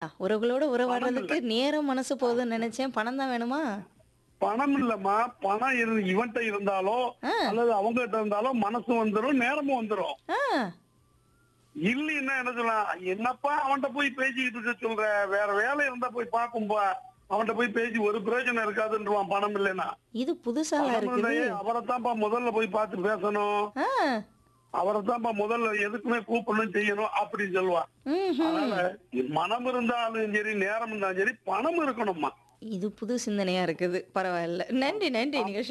உறவுகளோட உறவாடுறதுக்கு நேரம் மனசு போதும்னு நினைச்சேன் பணம் தான் வேணுமா பணம் இல்லம்மா பணம் இரு இவன்ட்ட இருந்தாலோ ஆ. அல்லது அவங்க கிட்ட இருந்தாலோ மனசு வந்துரும் நேரமும் வந்துரும் ஆ இல்லைன்னா என்ன சொல்லலாம் என்னப்பா அவன்கிட்ட போய் பேசிக்கிட்டு இருக்க சொல்ற வேற வேலை இருந்தா போய் பாக்கும்பா அவன்கிட்ட போய் பேசி ஒரு பிரயோஜனம் இருக்காதுன்றான் பணம் இல்லைன்னா இது புதுசாலாம் பணம் இருக்குது இருந்தாயே அவரைத்தான்ப்பா முதல்ல போய் பார்த்து பேசணும் ஆ அவரைத்தான்ப்பா முதல்ல எதுக்குமே கூப்பிடணும் செய்யணும் அப்படின்னு சொல்லுவான் ம்ஹும். அதனால மனம் இருந்தாலும் சரி நேரம் இருந்தாலும் சரி பணம் இருக்கணும்மா இது புது சிந்தனையா இருக்குது பரவாயில்ல நன்றி நன்றி நிகழ்ச்சி